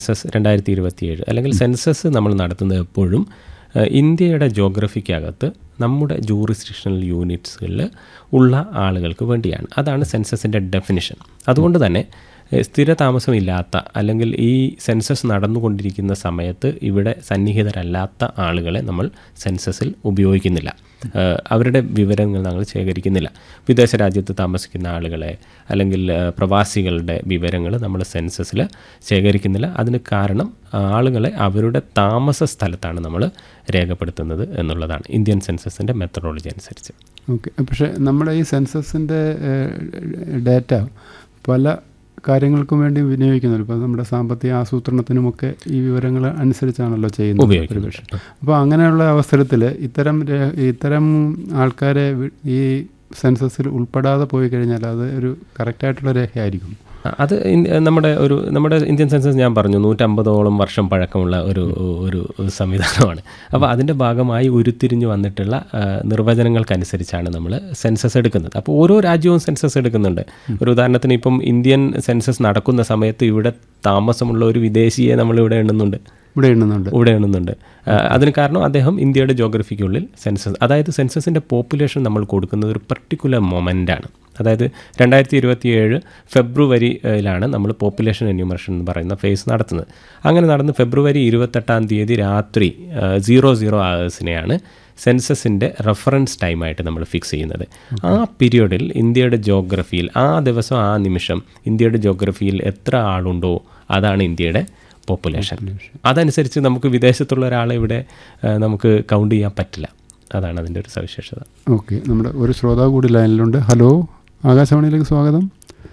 Census രണ്ടായിരത്തി ഇരുപത്തിയേഴ് അല്ലെങ്കിൽ സെൻസസ് നമ്മൾ നടത്തുന്നത് എപ്പോഴും ഏഹ്, ഇന്ത്യയുടെ ജോഗ്രഫിക്കകത്ത് നമ്മുടെ ജൂറിസ്ഡിക്ഷണൽ യൂണിറ്റ്സുകളിൽ ഉള്ള ആളുകൾക്ക് വേണ്ടിയാണ് അതാണ് സെൻസസിൻ്റെ ഡെഫിനിഷൻ അതുകൊണ്ട് തന്നെ ഏഹ്, സ്ഥിര താമസമില്ലാത്ത അല്ലെങ്കിൽ ഈ സെൻസസ് നടന്നുകൊണ്ടിരിക്കുന്ന സമയത്ത് ഇവിടെ സന്നിഹിതരല്ലാത്ത ആളുകളെ നമ്മൾ സെൻസസിൽ ഉപയോഗിക്കുന്നില്ല ഏഹ്, അവരുടെ വിവരങ്ങൾ ഞങ്ങൾ ശേഖരിക്കുന്നില്ല വിദേശ രാജ്യത്ത് താമസിക്കുന്ന ആളുകളെ അല്ലെങ്കിൽ ഏഹ്, പ്രവാസികളുടെ വിവരങ്ങൾ നമ്മൾ സെൻസസിൽ ശേഖരിക്കുന്നില്ല അതിന് കാരണം ആളുകളെ അവരുടെ താമസ സ്ഥലത്താണ് നമ്മൾ രേഖപ്പെടുത്തുന്നത് എന്നുള്ളതാണ് ഇന്ത്യൻ സെൻസസിൻ്റെ മെത്തഡോളജി അനുസരിച്ച് ഓക്കെ പക്ഷേ നമ്മുടെ ഈ സെൻസസിൻ്റെ ഡാറ്റ പല കാര്യങ്ങൾക്കും വേണ്ടി വിനിയോഗിക്കുന്നുണ്ട് ഇപ്പോൾ നമ്മുടെ സാമ്പത്തിക ആസൂത്രണത്തിനുമൊക്കെ ഈ വിവരങ്ങൾ അനുസരിച്ചാണല്ലോ ചെയ്യുന്നത് ഉപയോഗിക്കുന്നത്. ഒരുപക്ഷെ അപ്പോൾ അങ്ങനെയുള്ള അവസരത്തിൽ ഇത്തരം രേ- ഇത്തരം ആൾക്കാരെ വി- ഈ സെൻസസിൽ ഉൾപ്പെടാതെ പോയി കഴിഞ്ഞാൽ അത് ഒരു കറക്റ്റായിട്ടുള്ള രേഖയായിരിക്കും അത് ഇൻ- നമ്മുടെ ഒരു നമ്മുടെ ഇന്ത്യൻ സെൻസസ് ഞാൻ പറഞ്ഞു നൂറ്റമ്പതോളം വർഷം പഴക്കമുള്ള ഒരു ഒരു സംവിധാനമാണ് അപ്പോൾ അതിൻ്റെ ഭാഗമായി ഉരുത്തിരിഞ്ഞു വന്നിട്ടുള്ള ആ, നിർവചനങ്ങൾക്കനുസരിച്ചാണ് നമ്മൾ സെൻസസ് എടുക്കുന്നത് അപ്പോൾ ഓരോ രാജ്യവും സെൻസസ് എടുക്കുന്നുണ്ട് ഒരു ഉദാഹരണത്തിന് ഇപ്പം ഇന്ത്യൻ സെൻസസ് നടക്കുന്ന സമയത്ത് ഇവിടെ താമസമുള്ള ഒരു വിദേശിയെ നമ്മൾ ഇവിടെ എണ്ണുന്നുണ്ട് ഇവിടെ എണ്ണുന്നുണ്ട് ഇവിടെ എണ്ണുന്നുണ്ട് ആ, അതിന് കാരണം അദ്ദേഹം ഇന്ത്യയുടെ ജോഗ്രഫിക്കുള്ളിൽ സെൻസസ് അതായത് സെൻസസിൻ്റെ പോപ്പുലേഷൻ നമ്മൾ കൊടുക്കുന്നത് ഒരു പർട്ടിക്കുലർ മൊമെൻ്റാണ് അതായത് രണ്ടായിരത്തി ഇരുപത്തിയേഴ് ഫെബ്രുവരിയിലാണ് നമ്മൾ പോപ്പുലേഷൻ എന്യൂമറേഷൻ എന്ന് പറയുന്ന ഫേസ് നടത്തുന്നത് അങ്ങനെ നടന്ന് ഫെബ്രുവരി ഇരുപത്തെട്ടാം തീയതി രാത്രി സീറോ സീറോ ആവേഴ്സിനെയാണ് സെൻസസിൻ്റെ റെഫറൻസ് ടൈമായിട്ട് നമ്മൾ ഫിക്സ് ചെയ്യുന്നത് ആ പീരിയഡിൽ ഇന്ത്യയുടെ ജോഗ്രഫിയിൽ ആ ദിവസം ആ നിമിഷം ഇന്ത്യയുടെ ജോഗ്രഫിയിൽ എത്ര ആളുണ്ടോ അതാണ് ഇന്ത്യയുടെ പോപ്പുലേഷൻ അതനുസരിച്ച് നമുക്ക് വിദേശത്തുള്ള ഒരാളെ ഇവിടെ ആ, നമുക്ക് കൗണ്ട് ചെയ്യാൻ പറ്റില്ല അതാണ് അതിൻ്റെ ഒരു സവിശേഷത ഓക്കെ നമ്മുടെ ഒരു ശ്രോതാവ് കൂടി ലൈനിലുണ്ട് ഹലോ ആകാശവാണിയിലേക്ക് സ്വാഗതം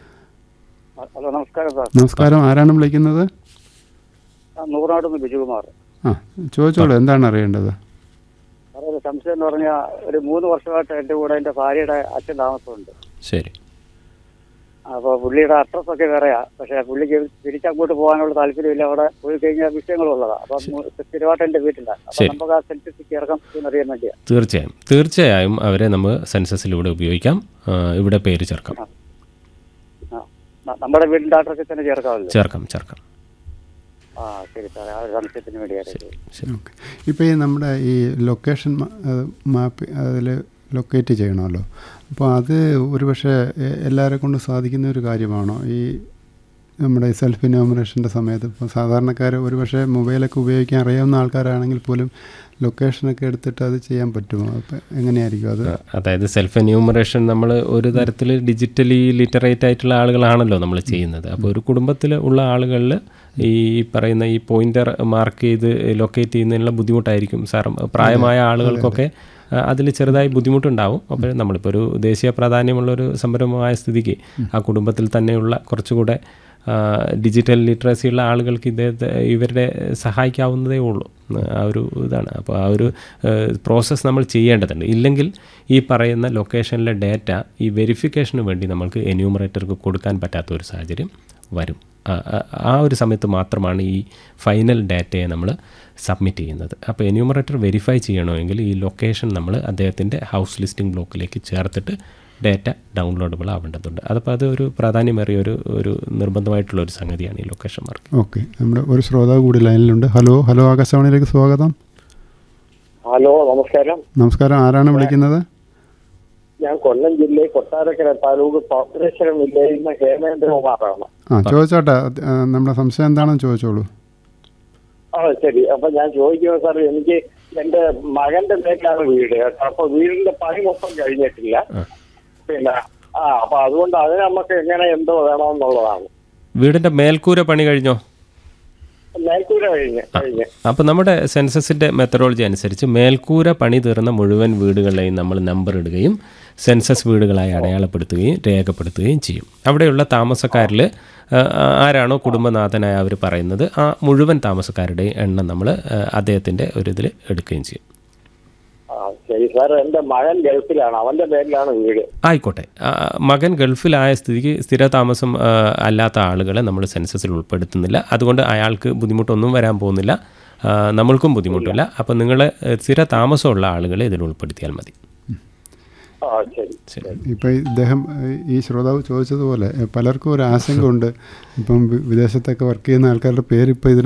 ഹലോ നമസ്കാരം സാർ നമസ്കാരം ആരാണ് വിളിക്കുന്നത് ആ, നൂറാട് നിന്ന് ബിജുകുമാർ ആ ചോദിച്ചോളൂ എന്താണ് അറിയേണ്ടത് സാറേ ഒരു സംശയം എന്ന് പറഞ്ഞാൽ ഒരു മൂന്ന് വർഷമായിട്ട് എൻ്റെ കൂടെ എൻ്റെ ഭാര്യയുടെ അച്ഛൻ താമസമുണ്ട് ശരി അപ്പോൾ പുള്ളിയുടെ അഡ്രസ് ഒക്കെ വേറെയാ പക്ഷേ പുള്ളിക്ക് തിരിച്ചങ്ങോട്ട് പോകാനുള്ള താല്പര്യമില്ല അവിടെ പോയി കഴിഞ്ഞാൽ വിഷയങ്ങളുള്ളതാണ് അപ്പം സ്ഥിരമായിട്ട് എൻ്റെ വീട്ടിലാണ് അപ്പം ശരി. നമുക്ക് ആ സെൻസസ് ഇറക്കം എന്നറിയാൻ വേണ്ടിയാണ് തീർച്ചയായും തീർച്ചയായും അവരെ നമ്മൾ സെൻസസിലൂടെ ഉപയോഗിക്കാം ആ, ഇവിടെ പേര് ചേർക്കാം ആ ന- നമ്മുടെ വീടിൻ്റെ അഡ്രസ്സിൽ തന്നെ ചേർക്കാമല്ലോ ചേർക്കാം ചേർക്കാം ആ ശരി സാറേ ആ ഒരു സംശയത്തിന് വേണ്ടിയായിരുന്നു ശരി ഓക്കെ ഇപ്പോൾ ഈ നമ്മുടെ ഈ ലൊക്കേഷൻ മാപ്പ് അതിൽ ലൊക്കേറ്റ് ചെയ്യണമല്ലോ അപ്പോൾ അത് ഒരുപക്ഷെ എ- എല്ലാവരെ കൊണ്ട് സാധിക്കുന്ന ഒരു കാര്യമാണോ ഈ നമ്മുടെ സെൽഫ് ഇനോമിനേഷൻ്റെ സമയത്ത് ഇപ്പോൾ സാധാരണക്കാർ ഒരുപക്ഷെ മൊബൈലൊക്കെ ഉപയോഗിക്കാൻ അറിയാവുന്ന ആൾക്കാരാണെങ്കിൽ പോലും ലൊക്കേഷനൊക്കെ എടുത്തിട്ട് അത് ചെയ്യാൻ പറ്റുമോ അപ്പോൾ എങ്ങനെയായിരിക്കും അത് അതായത് സെൽഫ് എന്യൂമറേഷൻ നമ്മൾ ഒരു തരത്തിൽ ഡിജിറ്റലി ലിറ്ററേറ്റ് ആയിട്ടുള്ള ആളുകളാണല്ലോ നമ്മൾ ചെയ്യുന്നത് അപ്പോൾ ഒരു കുടുംബത്തിൽ ഉള്ള ആളുകളിൽ ഈ പറയുന്ന ഈ പോയിന്റർ മാർക്ക് ചെയ്ത് ലൊക്കേറ്റ് ചെയ്യുന്നതിനുള്ള ബുദ്ധിമുട്ടായിരിക്കും സാർ പ്രായമായ ആളുകൾക്കൊക്കെ അതിൽ ചെറുതായി ബുദ്ധിമുട്ടുണ്ടാവും അപ്പോൾ നമ്മളിപ്പോൾ ഒരു ദേശീയ പ്രാധാന്യമുള്ള ഒരു സംരംഭമായ സ്ഥിതിക്ക് ആ കുടുംബത്തിൽ തന്നെയുള്ള കുറച്ചുകൂടെ ആ, ഡിജിറ്റൽ ലിറ്ററസി ഉള്ള ആളുകൾക്ക് ഇദ്ദേഹത്തെ ഇവരുടെ സഹായിക്കാവുന്നതേ ഉള്ളൂ ആ ഒരു ഇതാണ് അപ്പോൾ ആ ഒരു പ്രോസസ്സ് നമ്മൾ ചെയ്യേണ്ടതുണ്ട് ഇല്ലെങ്കിൽ ഈ പറയുന്ന ലൊക്കേഷനിലെ ഡാറ്റ ഈ വെരിഫിക്കേഷന് വേണ്ടി നമ്മൾക്ക് എന്യൂമറേറ്റർക്ക് കൊടുക്കാൻ പറ്റാത്ത ഒരു സാഹചര്യം വരും ആ- ആ- ആ ഒരു സമയത്ത് മാത്രമാണ് ഈ ഫൈനൽ ഡാറ്റയെ നമ്മൾ സബ്മിറ്റ് ചെയ്യുന്നത് അപ്പോൾ എന്യൂമറേറ്റർ വെരിഫൈ ചെയ്യണമെങ്കിൽ ഈ ലൊക്കേഷൻ നമ്മൾ അദ്ദേഹത്തിൻ്റെ ഹൗസ് ലിസ്റ്റിംഗ് ബ്ലോക്കിലേക്ക് ചേർത്തിട്ട് ഡാറ്റ ഡൗൺലോഡബിൾ ആവേണ്ടതുണ്ട് അതപ്പോൾ അത് ഒരു പ്രാധാന്യമേറിയ ഒരു ഒരു നിർബന്ധമായിട്ടുള്ള ഒരു സംഗതിയാണ് ഈ ലൊക്കേഷൻ മാർക്ക് ഓക്കെ നമ്മുടെ ഒരു ശ്രോതാവ് കൂടി ലൈനിലുണ്ട് ഹലോ ഹലോ ആകാശവാണിയിലേക്ക് സ്വാഗതം ഹലോ നമസ്കാരം നമസ്കാരം ആരാണ് വിളിക്കുന്നത് ഞാൻ കൊല്ലം ജില്ലയിൽ കൊട്ടാരക്കര താലൂക്ക് കോർപ്പറേഷൻ വില്ലേജിൽ നിന്ന് ഹേമേന്ദ്രകുമാറാണ് ആ ചോദിച്ചോട്ടെ അത്, ആ, നമ്മുടെ സംശയം എന്താണെന്ന് ചോദിച്ചോളൂ ആ ശരി അപ്പൊ ഞാൻ ചോദിക്കുന്നത് സാർ എനിക്ക് എന്റെ മകന്റെ പേരിലാണ് വീട് കേട്ടോ അപ്പൊ വീടിന്റെ പണി മൊത്തം കഴിഞ്ഞിട്ടില്ല പിന്നെ ആ അപ്പൊ അതുകൊണ്ട് അതിന് നമുക്ക് എങ്ങനെ എന്തോ വേണമെന്നുള്ളതാണ് വീടിൻ്റെ മേൽക്കൂര പണി കഴിഞ്ഞോ മേൽക്കൂര കഴിഞ്ഞ് കഴിഞ്ഞ് അപ്പോൾ നമ്മുടെ സെൻസസിൻ്റെ മെത്തഡോളജി അനുസരിച്ച് മേൽക്കൂര പണി തീർന്ന മുഴുവൻ വീടുകളെയും നമ്മൾ നമ്പർ ഇടുകയും സെൻസസ് വീടുകളായി അടയാളപ്പെടുത്തുകയും രേഖപ്പെടുത്തുകയും ചെയ്യും അവിടെയുള്ള താമസക്കാരിൽ ആരാണോ കുടുംബനാഥനായ അവർ പറയുന്നത് ആ മുഴുവൻ താമസക്കാരുടെയും എണ്ണം നമ്മൾ അദ്ദേഹത്തിൻ്റെ ഒരു ഇതിൽ എടുക്കുകയും ചെയ്യും ആ ശരി സാർ എന്റെ മകൻ ഗൾഫിലാണ് അവന്റെ പേരിലാണ് വീട് ആയിക്കോട്ടെ ആ, മകൻ ഗൾഫിലായ സ്ഥിതിക്ക് സ്ഥിര താമസം ആ, അല്ലാത്ത ആളുകളെ നമ്മൾ സെൻസസിൽ ഉൾപ്പെടുത്തുന്നില്ല അതുകൊണ്ട് അയാൾക്ക് ബുദ്ധിമുട്ടൊന്നും വരാൻ പോകുന്നില്ല ആ, നമ്മൾക്കും ബുദ്ധിമുട്ടില്ല അപ്പം നിങ്ങൾ സ്ഥിര താമസമുള്ള ആളുകളെ ഇതിൽ ഉൾപ്പെടുത്തിയാൽ മതി ആ ശരി ശരി ഇപ്പം ഇദ്ദേഹം ഏഹ്, ഈ ശ്രോതാവ് ചോദിച്ചതുപോലെ ഏഹ്, പലർക്കും ഒരു ആശങ്കയുണ്ട് ഇപ്പം വി- വിദേശത്തൊക്കെ വർക്ക് ചെയ്യുന്ന ആൾക്കാരുടെ പേര് ഇപ്പം ഇതിന്